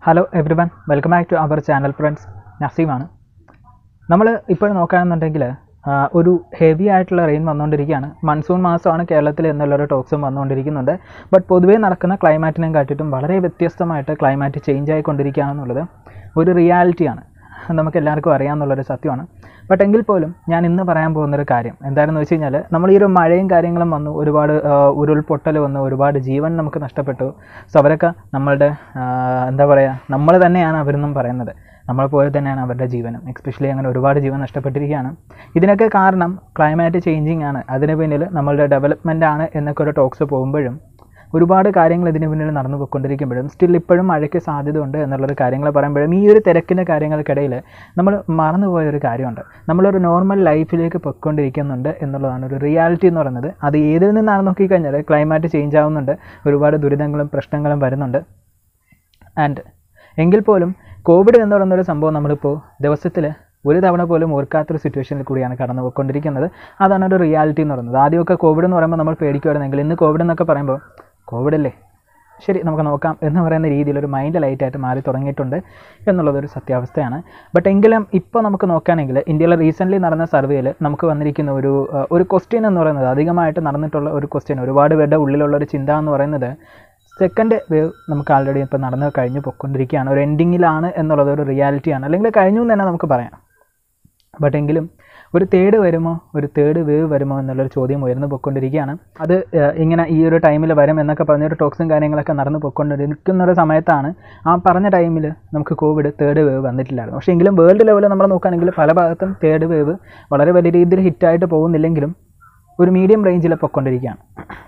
hello everyone welcome back to our channel friends നസീമാണ് നമ്മൾ ഇപ്പോൾ നോക്കുകയാണെന്നുണ്ടെങ്കിൽ ആ, ഒരു ഹെവി ആയിട്ടുള്ള റെയിൻ വന്നുകൊണ്ടിരിക്കുകയാണ് മൺസൂൺ മാസമാണ് കേരളത്തിൽ എന്നുള്ളൊരു ടോക്സും വന്നുകൊണ്ടിരിക്കുന്നുണ്ട് ബട്ട് പൊതുവേ നടക്കുന്ന ക്ലൈമാറ്റിനെ കാട്ടിയിട്ടും വളരെ വ്യത്യസ്തമായിട്ട് ക്ലൈമാറ്റ് ചേഞ്ച് ആയിക്കൊണ്ടിരിക്കുകയാണെന്നുള്ളത് ഒരു റിയാലിറ്റിയാണ് നമുക്ക് എല്ലാവർക്കും അറിയാമെന്നുള്ളൊരു സത്യമാണ് ബട്ട് എങ്കിൽ പോലും ഞാൻ ഇന്ന് പറയാൻ പോകുന്നൊരു കാര്യം എന്താണെന്ന് വെച്ച് കഴിഞ്ഞാൽ നമ്മൾ ഈ ഒരു മഴയും കാര്യങ്ങളും വന്നു ഒരുപാട് ആ, ഉരുൾപൊട്ടൽ വന്നു ഒരുപാട് ജീവൻ നമുക്ക് നഷ്ടപ്പെട്ടു സോ അവരൊക്കെ നമ്മളുടെ ആ, എന്താ പറയുക നമ്മൾ തന്നെയാണ് അവരെന്നും പറയുന്നത് നമ്മളെ പോലെ തന്നെയാണ് അവരുടെ ജീവനും എക്സ്പെഷ്യലി അങ്ങനെ ഒരുപാട് ജീവൻ നഷ്ടപ്പെട്ടിരിക്കുകയാണ് ഇതിനൊക്കെ കാരണം ക്ലൈമാറ്റ് ചേഞ്ചിങ് ആണ് അതിന് പിന്നിൽ നമ്മളുടെ ഡെവലപ്മെൻ്റ് ആണ് എന്നൊക്കെ ഒരു ടോക്സ് പോകുമ്പോഴും ഒരുപാട് കാര്യങ്ങൾ ഇതിന് പിന്നിൽ നടന്നു പോയിക്കൊണ്ടിരിക്കുമ്പോഴും സ്റ്റിൽ ഇപ്പോഴും മഴയ്ക്ക് സാധ്യത ഉണ്ട് എന്നുള്ളൊരു കാര്യങ്ങൾ പറയുമ്പോഴും ഈ ഒരു തിരക്കിൻ്റെ കാര്യങ്ങൾക്കിടയിൽ നമ്മൾ മറന്നുപോയ ഒരു കാര്യമുണ്ട് നമ്മളൊരു നോർമൽ ലൈഫിലേക്ക് പൊയ്ക്കൊണ്ടിരിക്കുന്നുണ്ട് എന്നുള്ളതാണ് ഒരു റിയാലിറ്റി എന്ന് പറയുന്നത് അത് ഏതിൽ നിന്നാണ് നോക്കിക്കഴിഞ്ഞാൽ ക്ലൈമാറ്റ് ചേഞ്ച് ആവുന്നുണ്ട് ഒരുപാട് ദുരിതങ്ങളും പ്രശ്നങ്ങളും വരുന്നുണ്ട് ആൻഡ് എങ്കിൽ പോലും കോവിഡ് എന്ന് പറയുന്ന ഒരു സംഭവം നമ്മളിപ്പോൾ ദിവസത്തിൽ ഒരു തവണ പോലും ഓർക്കാത്തൊരു സിറ്റുവേഷനിൽ കൂടിയാണ് കടന്നു പോയിക്കൊണ്ടിരിക്കുന്നത് അതാണ് ഒരു റിയാലിറ്റി എന്ന് പറയുന്നത് ആദ്യമൊക്കെ കോവിഡ് എന്ന് പറയുമ്പോൾ നമ്മൾ പേടിക്കുമായിരുന്നെങ്കിൽ ഇന്ന് കോവിഡ് എന്നൊക്കെ പറയുമ്പോൾ കോവിഡ് അല്ലേ ശരി നമുക്ക് നോക്കാം എന്ന് പറയുന്ന രീതിയിൽ ഒരു മൈൻഡ് ലൈറ്റായിട്ട് മാറി തുടങ്ങിയിട്ടുണ്ട് എന്നുള്ളതൊരു സത്യാവസ്ഥയാണ് ബട്ട് എങ്കിലും ഇപ്പോൾ നമുക്ക് നോക്കുകയാണെങ്കിൽ ഇന്ത്യയിൽ റീസെൻ്റ്ലി നടന്ന സർവേയിൽ നമുക്ക് വന്നിരിക്കുന്ന ഒരു അഹ്, ഒരു ക്വസ്റ്റ്യൻ എന്ന് പറയുന്നത് അധികമായിട്ട് നടന്നിട്ടുള്ള ഒരു ക്വസ്റ്റ്യൻ ഒരുപാട് പേരുടെ ഉള്ളിലുള്ള ഒരു ചിന്ത എന്ന് പറയുന്നത് സെക്കൻഡ് വേവ് നമുക്ക് ആൾറെഡി ഇപ്പോൾ നടന്ന് കഴിഞ്ഞു പൊയ്ക്കൊണ്ടിരിക്കുകയാണ് ഒരു എൻഡിങ്ങിലാണ് എന്നുള്ളത് ഒരു റിയാലിറ്റിയാണ് അല്ലെങ്കിൽ കഴിഞ്ഞു എന്ന് തന്നെ നമുക്ക് പറയാം ബട്ട് എങ്കിലും ഒരു തേർഡ് വരുമോ ഒരു തേർഡ് വേവ് വരുമോ എന്നുള്ളൊരു ചോദ്യം ഉയർന്നു പൊയ്ക്കൊണ്ടിരിക്കുകയാണ് അത് ഏഹ്, ഇങ്ങനെ ഈ ഒരു ടൈമിൽ വരും എന്നൊക്കെ പറഞ്ഞൊരു ടോക്സും കാര്യങ്ങളൊക്കെ നടന്നു പൊയ്ക്കൊണ്ടിരിക്കുന്ന ഒരു സമയത്താണ് ആ പറഞ്ഞ ടൈമിൽ നമുക്ക് കോവിഡ് തേർഡ് വേവ് വന്നിട്ടില്ലായിരുന്നു പക്ഷേ എങ്കിലും വേൾഡ് ലെവലിൽ നമ്മൾ നോക്കുകയാണെങ്കിൽ പല ഭാഗത്തും തേർഡ് വേവ് വളരെ വലിയ രീതിയിൽ ഹിറ്റായിട്ട് പോകുന്നില്ലെങ്കിലും ഒരു മീഡിയം റേഞ്ചിൽ പൊയ്ക്കൊണ്ടിരിക്കുകയാണ്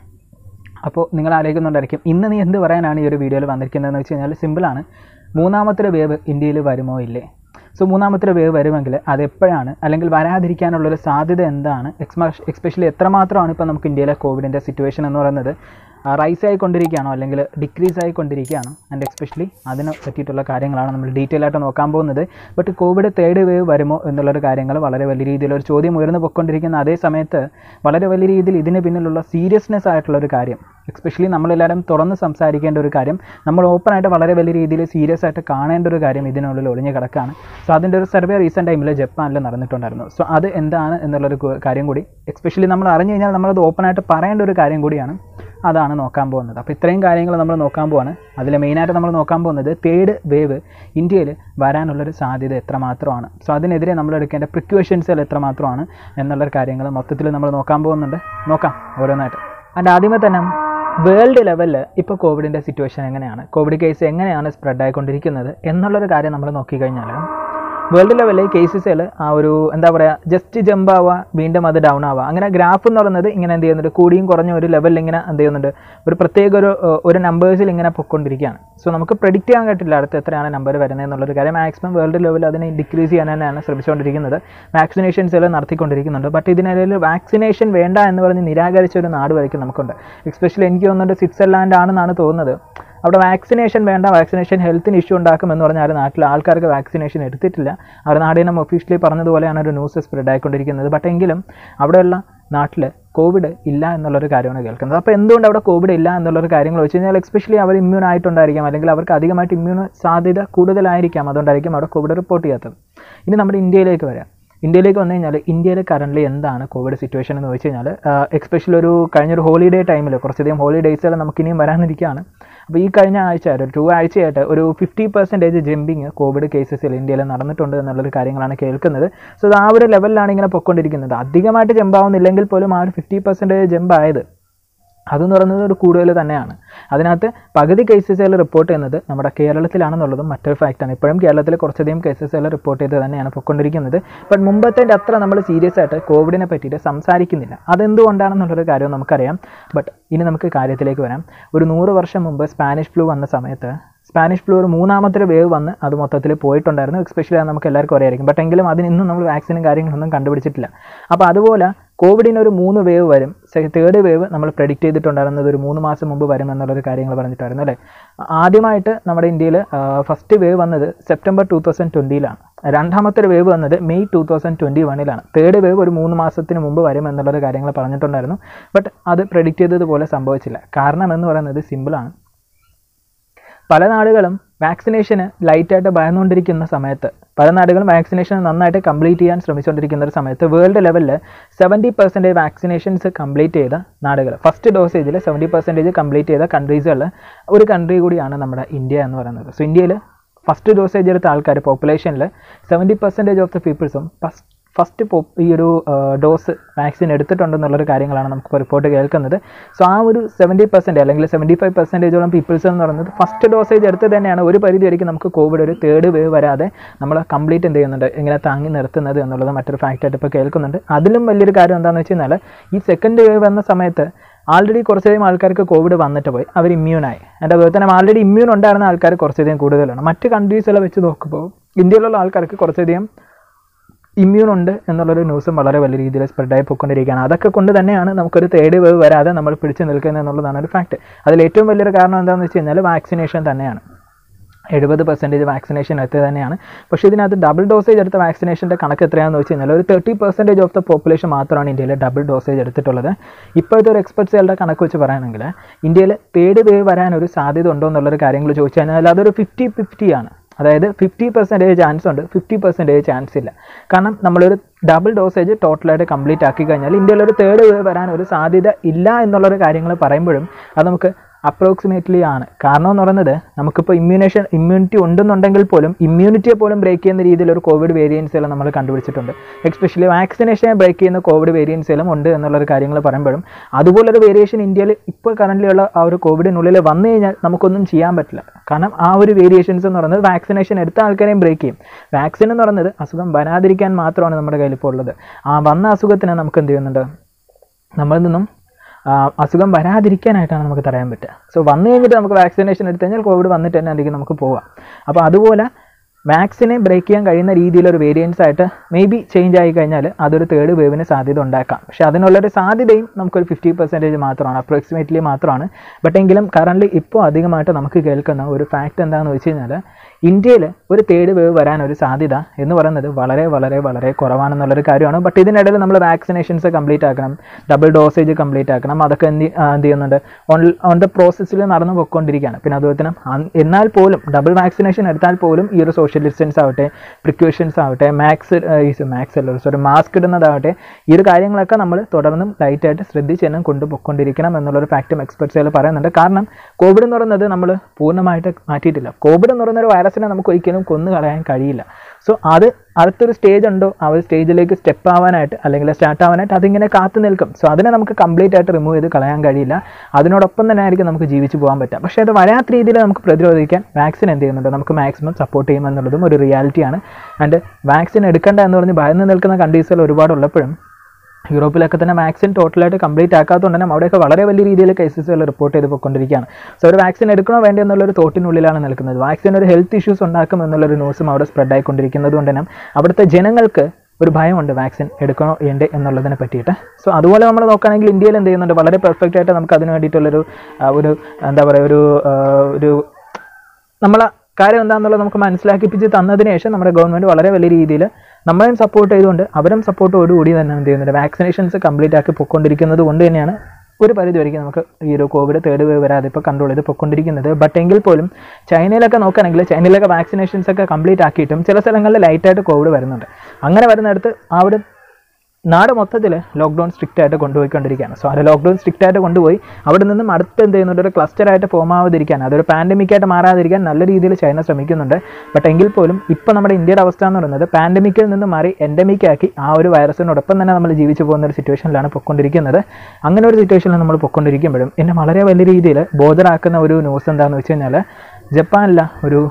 അപ്പോൾ നിങ്ങൾ ആലോചിക്കുന്നുണ്ടായിരിക്കും ഇന്ന് നീ എന്ത് പറയാനാണ് ഈ ഒരു വീഡിയോയിൽ വന്നിരിക്കുന്നതെന്ന് വെച്ച് കഴിഞ്ഞാൽ സിമ്പിളാണ് മൂന്നാമത്തെ വേവ് ഇന്ത്യയിൽ വരുമോ ഇല്ലേ സോ മൂന്നാമത്തെ വേവ് വരുമെങ്കിൽ അത് എപ്പോഴാണ് അല്ലെങ്കിൽ വരാതിരിക്കാനുള്ളൊരു സാധ്യത എന്താണ് എക്സ്പെഷ്യലി എത്രമാത്രമാണ് ഇപ്പോൾ നമുക്ക് ഇന്ത്യയിലെ കോവിഡിൻ്റെ സിറ്റുവേഷൻ എന്ന് പറയുന്നത് റൈസ് ആയിക്കൊണ്ടിരിക്കുകയാണോ അല്ലെങ്കിൽ ഡിക്രീസ് ആയിക്കൊണ്ടിരിക്കുകയാണോ ആൻഡ് എക്സ്പെഷ്യലി അതിനെ പറ്റിയിട്ടുള്ള കാര്യങ്ങളാണ് നമ്മൾ ഡീറ്റെയിൽ ആയിട്ട് നോക്കാൻ പോകുന്നത് ബട്ട് കോവിഡ് തേർഡ് വേവ് വരുമോ എന്നുള്ളൊരു കാര്യങ്ങൾ വളരെ വലിയ രീതിയിൽ ഒരു ചോദ്യം ഉയർന്നു പൊയ്ക്കൊണ്ടിരിക്കുന്ന അതേ സമയത്ത് വളരെ വലിയ രീതിയിൽ ഇതിന് പിന്നിലുള്ള സീരിയസ്നെസ് ആയിട്ടുള്ള ഒരു കാര്യം എക്സ്പെഷ്യലി നമ്മളെല്ലാവരും തുറന്ന് സംസാരിക്കേണ്ട ഒരു കാര്യം നമ്മൾ ഓപ്പണായിട്ട് വളരെ വലിയ രീതിയിൽ സീരിയസ് ആയിട്ട് കാണേണ്ട ഒരു കാര്യം ഇതിനുള്ളിൽ ഒളിഞ്ഞു കിടക്കുകയാണ് സോ അതിൻ്റെ ഒരു സർവേ റീസെൻറ്റ് ടൈമിൽ ജപ്പാനിൽ നടന്നിട്ടുണ്ടായിരുന്നു സോ അത് എന്താണ് എന്നുള്ളൊരു കു- കാര്യം കൂടി എക്സ്പെഷ്യലി നമ്മൾ അറിഞ്ഞു കഴിഞ്ഞാൽ നമ്മളത് ഓപ്പണായിട്ട് പറയേണ്ട ഒരു കാര്യം കൂടിയാണ് അതാണ് നോക്കാൻ പോകുന്നത് അപ്പോൾ ഇത്രയും കാര്യങ്ങൾ നമ്മൾ നോക്കാൻ പോവാണ് അതിൽ മെയിനായിട്ട് നമ്മൾ നോക്കാൻ പോകുന്നത് തേർഡ് വേവ് ഇന്ത്യയിൽ വരാനുള്ളൊരു സാധ്യത എത്രമാത്രമാണ് സോ അതിനെതിരെ നമ്മൾ എടുക്കേണ്ട പ്രിക്വേഷൻസുകൾ എത്രമാത്രമാണ് എന്നുള്ളൊരു കാര്യങ്ങൾ മൊത്തത്തിൽ നമ്മൾ നോക്കാൻ പോകുന്നുണ്ട് നോക്കാം ഓരോന്നായിട്ട് അതിൻ്റെ ആദ്യമേ തന്നെ വേൾഡ് ലെവലിൽ ഇപ്പോൾ കോവിഡിൻ്റെ സിറ്റുവേഷൻ എങ്ങനെയാണ് കോവിഡ് കേസ് എങ്ങനെയാണ് സ്പ്രെഡ് ആയിക്കൊണ്ടിരിക്കുന്നത് എന്നുള്ളൊരു കാര്യം നമ്മൾ നോക്കിക്കഴിഞ്ഞാൽ വേൾഡ് ലെവലിൽ കേസസിൽ ആ ഒരു എന്താ പറയുക ജസ്റ്റ് ജമ്പ് ആവുക വീണ്ടും അത് ഡൗൺ ആവുക അങ്ങനെ ഗ്രാഫ് എന്ന് പറയുന്നത് ഇങ്ങനെ എന്ത് ചെയ്യുന്നുണ്ട് കൂടിയും കുറഞ്ഞ ഒരു ലെവലിൽ ഇങ്ങനെ എന്ത് ചെയ്യുന്നുണ്ട് ഒരു പ്രത്യേക ഒരു ഏഹ്, ഒരു നമ്പേഴ്സിൽ ഇങ്ങനെ പൊയ്ക്കൊണ്ടിരിക്കുകയാണ് സോ നമുക്ക് പ്രെഡിക്റ്റ് ചെയ്യാൻ പറ്റില്ല അടുത്ത് എത്രയാണ് നമ്പർ വരുന്നത് എന്നുള്ളൊരു കാര്യം മാക്സിമം വേൾഡ് ലെവലിൽ അതിനെ ഡിക്രീസ് ചെയ്യാൻ തന്നെയാണ് ശ്രമിച്ചുകൊണ്ടിരിക്കുന്നത് വാക്സിനേഷൻസ് എല്ലാം നടത്തിക്കൊണ്ടിരിക്കുന്നുണ്ട് ബട്ട് ഇതിനിടയിൽ വാക്സിനേഷൻ വേണ്ട എന്ന് പറഞ്ഞ് നിരാകരിച്ച ഒരു നാട് വരയ്ക്കും നമുക്കുണ്ട് എക്സ്പെഷ്യലി എനിക്ക് തോന്നുന്നുണ്ട് സ്വിറ്റ്സർലാൻഡ് ആണെന്നാണ് തോന്നുന്നത് അവിടെ വാക്സിനേഷൻ വേണ്ട വാക്സിനേഷൻ ഹെൽത്തിന് ഇഷ്യൂ ഉണ്ടാക്കും എന്ന് പറഞ്ഞാൽ നാട്ടിൽ ആൾക്കാർക്ക് വാക്സിനേഷൻ എടുത്തിട്ടില്ല അവർ നാടിനും ഒഫീഷ്യലി പറഞ്ഞതുപോലെയാണ് ഒരു ന്യൂസ് സ്പ്രെഡ് ആയിക്കൊണ്ടിരിക്കുന്നത് ബട്ട് എങ്കിലും അവിടെയുള്ള നാട്ടിൽ കോവിഡ് ഇല്ല എന്നുള്ളൊരു കാര്യമാണ് കേൾക്കുന്നത് അപ്പോൾ എന്തുകൊണ്ട് അവിടെ കോവിഡ് ഇല്ല എന്നുള്ളൊരു കാര്യങ്ങൾ വെച്ച് കഴിഞ്ഞാൽ എക്സ്പെഷ്യലി അവർ ഇമ്മ്യൂൺ ആയിട്ടുണ്ടായിരിക്കാം അല്ലെങ്കിൽ അവർക്ക് അധികമായിട്ട് ഇമ്മ്യൂൺ സാധ്യത കൂടുതലായിരിക്കാം അതുകൊണ്ടായിരിക്കും അവിടെ കോവിഡ് റിപ്പോർട്ട് ചെയ്യാത്തത് ഇനി നമ്മുടെ ഇന്ത്യയിലേക്ക് വരാം ഇന്ത്യയിലേക്ക് വന്നു കഴിഞ്ഞാൽ ഇന്ത്യയിൽ കറൻ്റ് എന്താണ് കോവിഡ് സിറ്റുവേഷൻ എന്ന് വെച്ച് കഴിഞ്ഞാൽ എക്സ്പെഷ്യലി ഒരു കഴിഞ്ഞൊരു ഹോളിഡേ ടൈമിൽ കുറച്ചധികം ഹോളിഡേയ്സുകൾ നമുക്ക് ഇനിയും വരാനിരിക്കുകയാണ് അപ്പോൾ ഈ കഴിഞ്ഞ ആഴ്ച ഒരു ടു ആഴ്ചയായിട്ട് ഒരു ഫിഫ്റ്റി പെർസെൻറ്റേജ് ജമ്പിങ് കോവിഡ് കേസസിൽ ഇന്ത്യയിൽ നടന്നിട്ടുണ്ട് എന്നുള്ളൊരു കാര്യങ്ങളാണ് കേൾക്കുന്നത് സോ അത് ആ ഒരു ലെവലിലാണ് ഇങ്ങനെ പൊയ്ക്കൊണ്ടിരിക്കുന്നത് അധികമായിട്ട് ജമ്പാവുന്നില്ലെങ്കിൽ പോലും ആ ഒരു ഫിഫ്റ്റി പെർസെൻറ്റേജ് ജമ്പ് ആയത് അതെന്ന് പറയുന്നത് ഒരു കൂടുതൽ തന്നെയാണ് അതിനകത്ത് പകുതി കേസസുകൾ റിപ്പോർട്ട് ചെയ്യുന്നത് നമ്മുടെ കേരളത്തിലാണെന്നുള്ളതും മറ്റൊരു ഫാക്റ്റാണ് ഇപ്പോഴും കേരളത്തിൽ കുറച്ചധികം കേസസുകൾ റിപ്പോർട്ട് ചെയ്ത് തന്നെയാണ് പൊയ്ക്കൊണ്ടിരിക്കുന്നത് ബട്ട് മുമ്പത്തെ അത്ര നമ്മൾ സീരിയസ് ആയിട്ട് കോവിഡിനെ പറ്റിയിട്ട് സംസാരിക്കുന്നില്ല അതെന്തുകൊണ്ടാണെന്നുള്ളൊരു കാര്യം നമുക്കറിയാം ബട്ട് ഇനി നമുക്ക് കാര്യത്തിലേക്ക് വരാം ഒരു നൂറ് വർഷം മുമ്പ് സ്പാനിഷ് ഫ്ലൂ വന്ന സമയത്ത് സ്പാനിഷ് ഫ്ലൂ ഒരു മൂന്നാമത്തെ വേവ് വന്ന് അത് മൊത്തത്തിൽ പോയിട്ടുണ്ടായിരുന്നു എക്സ്പെഷ്യലി അത് നമുക്ക് എല്ലാവർക്കും അറിയായിരിക്കും ബട്ട് എങ്കിലും അതിന് ഇന്നും നമ്മൾ വാക്സിനും കാര്യങ്ങളൊന്നും കണ്ടുപിടിച്ചിട്ടില്ല അപ്പോൾ അതുപോലെ കോവിഡിന് ഒരു മൂന്ന് വേവ് വരും തേർഡ് വേവ് നമ്മൾ പ്രെഡിക്റ്റ് ചെയ്തിട്ടുണ്ടായിരുന്നത് ഒരു മൂന്ന് മാസം മുമ്പ് വരും എന്നുള്ളൊരു കാര്യങ്ങൾ പറഞ്ഞിട്ടായിരുന്നു അല്ലേ ആദ്യമായിട്ട് നമ്മുടെ ഇന്ത്യയിൽ ഫസ്റ്റ് വേവ് വന്നത് സെപ്റ്റംബർ ടു തൗസൻഡ് ട്വൻറ്റിയിലാണ് രണ്ടാമത്തെ വേവ് വന്നത് മെയ് ടു തൗസൻഡ് ട്വൻറ്റി വണ്ണിലാണ് തേർഡ് വേവ് ഒരു മൂന്ന് മാസത്തിന് മുമ്പ് വരും എന്നുള്ളൊരു കാര്യങ്ങൾ പറഞ്ഞിട്ടുണ്ടായിരുന്നു ബട്ട് അത് പ്രെഡിക്റ്റ് ചെയ്തതുപോലെ സംഭവിച്ചില്ല കാരണം എന്ന് പറയുന്നത് സിമ്പിളാണ് പല നാടുകളും വാക്സിനേഷന് ലൈറ്റായിട്ട് ഭയന്നുകൊണ്ടിരിക്കുന്ന സമയത്ത് പല നാടുകളും വാക്സിനേഷൻ നന്നായിട്ട് കംപ്ലീറ്റ് ചെയ്യാൻ ശ്രമിച്ചുകൊണ്ടിരിക്കുന്ന ഒരു സമയത്ത് വേൾഡ് ലെവലിൽ സെവൻറ്റി പെർസെൻറ്റേജ് വാക്സിനേഷൻസ് കംപ്ലീറ്റ് ചെയ്ത നാടുകൾ ഫസ്റ്റ് ഡോസേജിൽ സെവൻറ്റി പെർസെൻറ്റേജ് കംപ്ലീറ്റ് ചെയ്ത കൺട്രീസുകളിൽ ഒരു കൺട്രി കൂടിയാണ് നമ്മുടെ ഇന്ത്യ എന്ന് പറയുന്നത് സോ ഇന്ത്യയിൽ ഫസ്റ്റ് ഡോസേജ് എടുത്ത ആൾക്കാർ പോപ്പുലേഷനിൽ സെവൻറ്റി പെർസെൻറ്റേജ് ഓഫ് ദ പീപ്പിൾസും ഫസ്റ്റ് ഫസ്റ്റ് പോ ഈ ഒരു ഡോസ് വാക്സിൻ എടുത്തിട്ടുണ്ടെന്നുള്ളൊരു കാര്യങ്ങളാണ് നമുക്ക് റിപ്പോർട്ട് കേൾക്കുന്നത് സോ ആ ഒരു സെവൻറ്റി പെർസെൻറ്റ് അല്ലെങ്കിൽ സെവൻറ്റി ഫൈവ് പെർസെൻറ്റേജോളം പീപ്പിൾസ് എന്ന് പറയുന്നത് ഫസ്റ്റ് ഡോസേജ് എടുത്ത് തന്നെയാണ് ഒരു പരിധി വരെയും നമുക്ക് കോവിഡ് ഒരു തേർഡ് വേവ് വരാതെ നമ്മൾ കംപ്ലീറ്റ് എന്ത് ചെയ്യുന്നുണ്ട് ഇങ്ങനെ താങ്ങി നിർത്തുന്നത് എന്നുള്ളത് മറ്റൊരു ഫാക്റ്റായിട്ട് ഇപ്പോൾ കേൾക്കുന്നുണ്ട് അതിലും വലിയൊരു കാര്യം എന്താണെന്ന് വെച്ച് കഴിഞ്ഞാൽ ഈ സെക്കൻഡ് വേവ് വന്ന സമയത്ത് ആൾറെഡി കുറച്ചധികം ആൾക്കാർക്ക് കോവിഡ് വന്നിട്ട് പോയി അവർ ഇമ്മ്യൂണായി അതിൻ്റെ അതുപോലെ തന്നെ ആൾറെഡി ഇമ്മ്യൂൺ ഉണ്ടായിരുന്ന ആൾക്കാർ കുറച്ചധികം കൂടുതലാണ് മറ്റ് കൺട്രീസെല്ലാം വെച്ച് നോക്കുമ്പോൾ ഇന്ത്യയിലുള്ള ആൾക്കാർക്ക് കുറച്ചധികം ഇമ്മ്യൂൺ ഉണ്ട് എന്നുള്ളൊരു ന്യൂസും വളരെ വലിയ രീതിയിൽ സ്പ്രെഡായി പോയിക്കൊണ്ടിരിക്കുകയാണ് അതൊക്കെ കൊണ്ട് തന്നെയാണ് നമുക്കൊരു തേർഡ് വേവ് വരാതെ നമ്മൾ പിടിച്ചു നിൽക്കുന്നത് എന്നുള്ളതാണ് ഒരു ഫാക്ട് അതിൽ ഏറ്റവും വലിയൊരു കാരണം എന്താണെന്ന് വെച്ച് കഴിഞ്ഞാൽ വാക്സിനേഷൻ തന്നെയാണ് എഴുപത് പെർസെൻറ്റേജ് വാക്സിനേഷൻ എടുത്തത് തന്നെയാണ് പക്ഷേ ഇതിനകത്ത് ഡബിൾ ഡോസേജ് എടുത്ത വാക്സിനേഷൻ്റെ കണക്ക് എത്രയാണെന്ന് വെച്ച് കഴിഞ്ഞാൽ ഒരു thirty percentage of the population മാത്രമാണ് ഇന്ത്യയിൽ ഡബിൾ ഡോസേജ് എടുത്തിട്ടുള്ളത് ഇപ്പോഴത്തെ ഒരു എക്സ്പെർട്സുകളുടെ കണക്ക് വെച്ച് പറയുകയാണെങ്കിൽ ഇന്ത്യയിൽ തേർഡ് വേവ് വരാൻ ഒരു സാധ്യത ഉണ്ടോ എന്നുള്ളൊരു കാര്യങ്ങൾ ചോദിച്ചു കഴിഞ്ഞാൽ അതൊരു ഫിഫ്റ്റി ഫിഫ്റ്റി ആണ് അതായത് ഫിഫ്റ്റി പെർസെൻറ്റേജ് ചാൻസ് ഉണ്ട് ഫിഫ്റ്റി പെർസെൻറ്റേജ് ചാൻസ് ഇല്ല കാരണം നമ്മളൊരു ഡബിൾ ഡോസേജ് ടോട്ടലായിട്ട് കംപ്ലീറ്റ് ആക്കി കഴിഞ്ഞാൽ ഇന്ത്യയിൽ ഒരു തേർഡ് വേവ് വരാൻ ഒരു സാധ്യത ഇല്ല എന്നുള്ളൊരു കാര്യങ്ങൾ പറയുമ്പോഴും അത് നമുക്ക് അപ്രോക്സിമേറ്റ്ലി ആണ് കാരണം എന്ന് പറയുന്നത് നമുക്കിപ്പോൾ ഇമ്മ്യൂണേഷൻ ഇമ്മ്യൂണിറ്റി ഉണ്ടെന്നുണ്ടെങ്കിൽ പോലും ഇമ്മ്യൂണിറ്റിയെ പോലും ബ്രേക്ക് ചെയ്യുന്ന രീതിയിൽ ഒരു കോവിഡ് വേരിയൻസുകൾ നമ്മൾ കണ്ടുപിടിച്ചിട്ടുണ്ട് എക്സ്പെഷ്യലി വാക്സിനേഷനെ ബ്രേക്ക് ചെയ്യുന്ന കോവിഡ് വേരിയൻസുകളും ഉണ്ട് എന്നുള്ളൊരു കാര്യങ്ങൾ പറയുമ്പോഴും അതുപോലൊരു വേരിയേഷൻ ഇന്ത്യയിൽ ഇപ്പോൾ കറൻ്റ് ഉള്ള ആ ഒരു കോവിഡിനുള്ളിൽ വന്നു കഴിഞ്ഞാൽ നമുക്കൊന്നും ചെയ്യാൻ പറ്റില്ല കാരണം ആ ഒരു വേരിയേഷൻസ് എന്ന് പറയുന്നത് വാക്സിനേഷൻ എടുത്ത ആൾക്കാരെയും ബ്രേക്ക് ചെയ്യും വാക്സിൻ എന്ന് പറയുന്നത് അസുഖം വരാതിരിക്കാൻ മാത്രമാണ് നമ്മുടെ കയ്യിൽ ഇപ്പോൾ ഉള്ളത് ആ വന്ന അസുഖത്തിന് നമുക്ക് എന്ത് ചെയ്യുന്നുണ്ട് നമ്മളിൽ നിന്നും ആ, അസുഖം വരാതിരിക്കാനായിട്ടാണ് നമുക്ക് തടയാൻ പറ്റുക സോ വന്നു കഴിഞ്ഞിട്ട് നമുക്ക് വാക്സിനേഷൻ എടുത്തു കഴിഞ്ഞാൽ കോവിഡ് വന്നിട്ട് തന്നെ അതിലേക്ക് നമുക്ക് പോവാം അപ്പോൾ അതുപോലെ വാക്സിനെ ബ്രേക്ക് ചെയ്യാൻ കഴിയുന്ന രീതിയിലൊരു വേരിയൻസ് ആയിട്ട് മേ ബി ചേഞ്ച് ആയി കഴിഞ്ഞാൽ അതൊരു തേർഡ് വേവിന് സാധ്യത ഉണ്ടാക്കാം പക്ഷേ അതിനുള്ളൊരു സാധ്യതയും നമുക്കൊരു ഫിഫ്റ്റി പെർസെൻറ്റേജ് മാത്രമാണ് അപ്രോക്സിമേറ്റ്ലി മാത്രമാണ് ബട്ട് എങ്കിലും കറൻ്റ് ഇപ്പോൾ അധികമായിട്ട് നമുക്ക് കേൾക്കുന്ന ഒരു ഫാക്റ്റ് എന്താണെന്ന് വെച്ച് കഴിഞ്ഞാൽ ഇന്ത്യയിൽ ഒരു തേർഡ് വേവ് വരാൻ ഒരു സാധ്യത എന്ന് പറയുന്നത് വളരെ വളരെ വളരെ കുറവാണെന്നുള്ളൊരു കാര്യമാണ് ബട്ട് ഇതിനിടയിൽ നമ്മൾ വാക്സിനേഷൻസ് കംപ്ലീറ്റ് ആക്കണം ഡബിൾ ഡോസേജ് കംപ്ലീറ്റ് ആക്കണം അതൊക്കെ എന്ത് ആ, എന്ത് ചെയ്യുന്നുണ്ട് ഓൺ ഓൺ ദ പ്രോസസ്സിൽ നടന്നു പോയിക്കൊണ്ടിരിക്കുകയാണ് പിന്നെ അതുപോലെ തന്നെ അൻ- എന്നാൽ പോലും ഡബിൾ വാക്സിനേഷൻ എടുത്താൽ പോലും ഈ ഒരു സോഷ്യൽ ഡിസ്റ്റൻസ് ആവട്ടെ പ്രിക്യൂഷൻസ് ആവട്ടെ മാക്സ് മാക്സ് അല്ല സോറി മാസ്ക് ഇടുന്നതാവട്ടെ ഈ ഒരു കാര്യങ്ങളൊക്കെ നമ്മൾ തുടർന്നും ലൈറ്റായിട്ട് ശ്രദ്ധിച്ച് തന്നെ കൊണ്ടുപോയിക്കൊണ്ടിരിക്കണം എന്നുള്ളൊരു ഫാക്റ്റും എക്സ്പെർട്സുകൾ പറയുന്നുണ്ട് കാരണം കോവിഡ് എന്ന് പറയുന്നത് നമ്മൾ പൂർണ്ണമായിട്ട് മാറ്റിയിട്ടില്ല കോവിഡ് എന്ന് പറയുന്ന ഒരു വൈറസിനെ നമുക്ക് ഒരിക്കലും കൊന്നു കളയാൻ കഴിയില്ല സോ അത് അടുത്തൊരു സ്റ്റേജ് ഉണ്ടോ ആ ഒരു സ്റ്റേജിലേക്ക് സ്റ്റെപ്പ് ആവാനായിട്ട് അല്ലെങ്കിൽ സ്റ്റാർട്ട് ആവാനായിട്ട് അതിങ്ങനെ കാത്തു നിൽക്കും സോ അതിനെ നമുക്ക് കംപ്ലീറ്റ് ആയിട്ട് റിമൂവ് ചെയ്ത് കളയാൻ കഴിയില്ല അതിനോടൊപ്പം തന്നെ ആയിരിക്കും നമുക്ക് ജീവിച്ചു പോകാൻ പറ്റുക പക്ഷേ അത് വരാത്ത രീതിയിൽ നമുക്ക് പ്രതിരോധിക്കാൻ വാക്സിൻ എന്ത് ചെയ്യുന്നുണ്ട് നമുക്ക് മാക്സിമം സപ്പോർട്ട് ചെയ്യുമെന്നുള്ളതും ഒരു റിയാലിറ്റിയാണ് ആൻഡ് വാക്സിൻ എടുക്കേണ്ട എന്ന് പറഞ്ഞ് ഭയന്ന് നിൽക്കുന്ന കണ്ടീസുകൾ ഒരുപാടുള്ളപ്പോഴും യൂറോപ്പിലൊക്കെ തന്നെ വാക്സിൻ ടോട്ടലായിട്ട് കംപ്ലീറ്റ് ആക്കാത്തതുകൊണ്ട് തന്നെ അവിടെയൊക്കെ വളരെ വലിയ രീതിയിൽ കേസസുകൾ റിപ്പോർട്ട് ചെയ്ത് പോയിക്കൊണ്ടിരിക്കുകയാണ് സോ ഒരു വാക്സിൻ എടുക്കണോ വേണ്ടി എന്നുള്ളൊരു തോട്ടിനുള്ളിലാണ് നിൽക്കുന്നത് വാക്സിൻ ഒരു ഹെൽത്ത് ഇഷ്യൂസ് ഉണ്ടാക്കും എന്നുള്ളൊരു ന്യൂസും അവിടെ സ്പ്രെഡ് ആയിക്കൊണ്ടിരിക്കുന്നത് കൊണ്ട് തന്നെ അവിടുത്തെ ജനങ്ങൾക്ക് ഒരു ഭയമുണ്ട് വാക്സിൻ എടുക്കണോ വേണ്ടേ എന്നുള്ളതിനെ പറ്റിയിട്ട് സോ അതുപോലെ നമ്മൾ നോക്കുകയാണെങ്കിൽ ഇന്ത്യയിൽ എന്ത് ചെയ്യുന്നുണ്ട് വളരെ പെർഫെക്റ്റ് ആയിട്ട് നമുക്ക് അതിന് വേണ്ടിയിട്ടുള്ളൊരു ആ, ഒരു എന്താ പറയുക ഒരു ആ, ഒരു നമ്മളെ കാര്യം എന്താണെന്നുള്ളത് നമുക്ക് മനസ്സിലാക്കിപ്പിച്ച് തന്നതിന് ശേഷം നമ്മുടെ ഗവൺമെൻറ് വളരെ വലിയ രീതിയിൽ നമ്മളെയും സപ്പോർട്ട് ചെയ്തുകൊണ്ട് അവരും സപ്പോർട്ടോടുകൂടി തന്നെ എന്ത് ചെയ്യുന്നുണ്ട് വാക്സിനേഷൻസ് കംപ്ലീറ്റ് ആക്കി പൊയ്ക്കൊണ്ടിരിക്കുന്നത് കൊണ്ട് തന്നെയാണ് ഒരു പരിധി വരെയും നമുക്ക് ഈ ഒരു കോവിഡ് തേർഡ് വേവ് വരാതെ ഇപ്പോൾ കൺട്രോൾ ചെയ്ത് പൊയ്ക്കൊണ്ടിരിക്കുന്നത് ബട്ട് എങ്കിൽ പോലും ചൈനയിലൊക്കെ നോക്കുകയാണെങ്കിൽ ചൈനയിലൊക്കെ വാക്സിനേഷൻസ് ഒക്കെ കംപ്ലീറ്റ് ആക്കിയിട്ടും ചില സ്ഥലങ്ങളിൽ ലൈറ്റായിട്ട് കോവിഡ് വരുന്നുണ്ട് അങ്ങനെ വരുന്നിടത്ത് അവിടെ നാട് മൊത്തത്തിൽ ലോക്ക്ഡൗൺ സ്ട്രിക്റ്റ് ആയിട്ട് കൊണ്ടുപോയിക്കൊണ്ടിരിക്കുകയാണ് സോ അത് ലോക്ക്ഡൗൺ സ്ട്രിക്റ്റ് ആയിട്ട് കൊണ്ടുപോയി അവിടെ നിന്നും അടുത്ത് എന്ത് ചെയ്യുന്നുണ്ട് ഒരു cluster ആയിട്ട് ഫോം ആവാതിരിക്കാൻ അതൊരു പാൻഡമിക് ആയിട്ട് മാറാതിരിക്കാൻ നല്ല രീതിയിൽ ചൈന ശ്രമിക്കുന്നുണ്ട് ബട്ട് എങ്കിൽ പോലും ഇപ്പോൾ നമ്മുടെ ഇന്ത്യയുടെ അവസ്ഥ എന്ന് പറയുന്നത് പാൻഡമിക്കിൽ നിന്ന് മാറി എൻഡമിക് ആക്കി ആ ഒരു വൈറസിനോടൊപ്പം തന്നെ നമ്മൾ ജീവിച്ചു പോകുന്ന ഒരു സിറ്റുവേഷനിലാണ് പൊയ്ക്കൊണ്ടിരിക്കുന്നത് അങ്ങനെ ഒരു സിറ്റുവേഷനിൽ നമ്മൾ പൊയ്ക്കൊണ്ടിരിക്കുമ്പോഴും എന്നെ വളരെ വലിയ രീതിയിൽ ബോധറാക്കുന്ന ഒരു ന്യൂസ് എന്താണെന്ന് വെച്ച് കഴിഞ്ഞാൽ ജപ്പാനിലെ ഒരു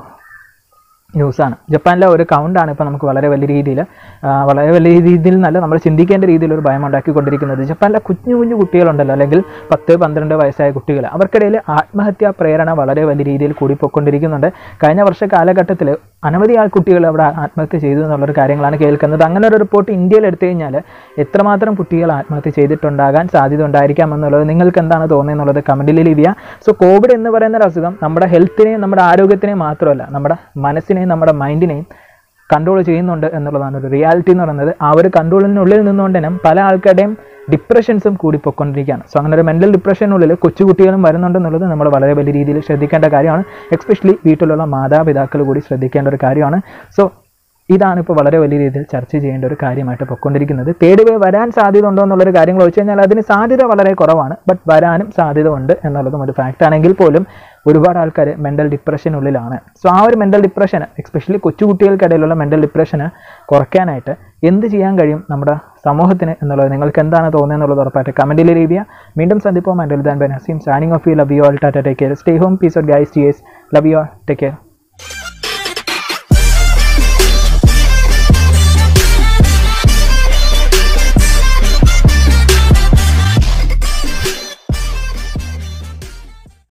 ന്യൂസാണ് ജപ്പാനിലെ ഒരു കൗണ്ടാണ് ഇപ്പോൾ നമുക്ക് വളരെ വലിയ രീതിയിൽ വളരെ വലിയ രീതിയിൽ നല്ല നമ്മൾ ചിന്തിക്കേണ്ട രീതിയിൽ ഒരു ഭയം ഉണ്ടാക്കിക്കൊണ്ടിരിക്കുന്നത് ജപ്പാനിലെ കുഞ്ഞു കുഞ്ഞു കുട്ടികളുണ്ടല്ലോ അല്ലെങ്കിൽ പത്ത് പന്ത്രണ്ട് വയസ്സായ കുട്ടികൾ അവർക്കിടയിൽ ആത്മഹത്യാ പ്രേരണ വളരെ വലിയ രീതിയിൽ കൂടിപ്പോയിക്കൊണ്ടിരിക്കുന്നുണ്ട് കഴിഞ്ഞ വർഷ കാലഘട്ടത്തിൽ അനവധി ആൾ കുട്ടികൾ അവിടെ ആത്മഹത്യ ചെയ്തു എന്നുള്ളൊരു കാര്യങ്ങളാണ് കേൾക്കുന്നത് അങ്ങനെ ഒരു റിപ്പോർട്ട് ഇന്ത്യയിൽ എടുത്തു കഴിഞ്ഞാൽ എത്രമാത്രം കുട്ടികൾ ആത്മഹത്യ ചെയ്തിട്ടുണ്ടാകാൻ സാധ്യത ഉണ്ടായിരിക്കാം എന്നുള്ളത് നിങ്ങൾക്ക് എന്താണ് തോന്നുന്നത് എന്നുള്ളത് കമൻറ്റിൽ ലീവ് ചെയ്യുക സോ കോവിഡ് എന്ന് പറയുന്ന ഒരു അസുഖം നമ്മുടെ ഹെൽത്തിനെയും നമ്മുടെ ആരോഗ്യത്തിനെയും മാത്രമല്ല നമ്മുടെ മനസ്സിനെയും നമ്മുടെ മൈൻഡിനെയും കൺട്രോൾ ചെയ്യുന്നുണ്ട് എന്നുള്ളതാണ് ഒരു റിയാലിറ്റി എന്ന് പറയുന്നത് ആ ഒരു കൺട്രോളിനുള്ളിൽ നിന്നുകൊണ്ട് തന്നെ പല ആൾക്കാരുടെയും ഡിപ്രഷൻസും കൂടി പൊയ്ക്കൊണ്ടിരിക്കുകയാണ് സോ അങ്ങനെ ഒരു മെൻ്റൽ ഡിപ്രഷനുള്ളിൽ കൊച്ചുകുട്ടികളും വരുന്നുണ്ടെന്നുള്ളത് നമ്മൾ വളരെ വലിയ രീതിയിൽ ശ്രദ്ധിക്കേണ്ട കാര്യമാണ് എക്സ്പെഷ്യലി വീട്ടിലുള്ള മാതാപിതാക്കൾ കൂടി ശ്രദ്ധിക്കേണ്ട ഒരു കാര്യമാണ് സോ ഇതാണ് ഇപ്പോൾ വളരെ വലിയ രീതിയിൽ ചർച്ച ചെയ്യേണ്ട ഒരു കാര്യമായിട്ട് പൊയ്ക്കൊണ്ടിരിക്കുന്നത് തേർഡ് വേ വരാൻ സാധ്യത ഉണ്ടോ എന്നുള്ളൊരു കാര്യങ്ങൾ വെച്ച് കഴിഞ്ഞാൽ അതിന് സാധ്യത വളരെ കുറവാണ് ബട്ട് വരാനും സാധ്യത ഉണ്ട് എന്നുള്ളതും ഒരു ഫാക്റ്റ് ആണെങ്കിൽ പോലും ഒരുപാട് ആൾക്കാർ മെൻ്റൽ ഡിപ്രഷനുള്ളിലാണ് സോ ആ ഒരു മെൻ്റൽ ഡിപ്രഷൻ എക്സ്പെഷ്യലി കൊച്ചുകുട്ടികൾക്കിടയിലുള്ള മെൻ്റൽ ഡിപ്രഷന് കുറയ്ക്കാനായിട്ട് എന്ത് ചെയ്യാൻ കഴിയും നമ്മുടെ സമൂഹത്തിന് എന്നുള്ളത് നിങ്ങൾക്ക് എന്താണ് തോന്നുന്നത് എന്നുള്ളത് ഉറപ്പായിട്ട് കമൻറ്റിൽ ലഭിക്കുക വീണ്ടും സന്ദിപ്പോ മൻഡൽ ദാൻ bye Naseem signing off you love you all ടാറ്റ take care stay home peace off guys T S love you all take care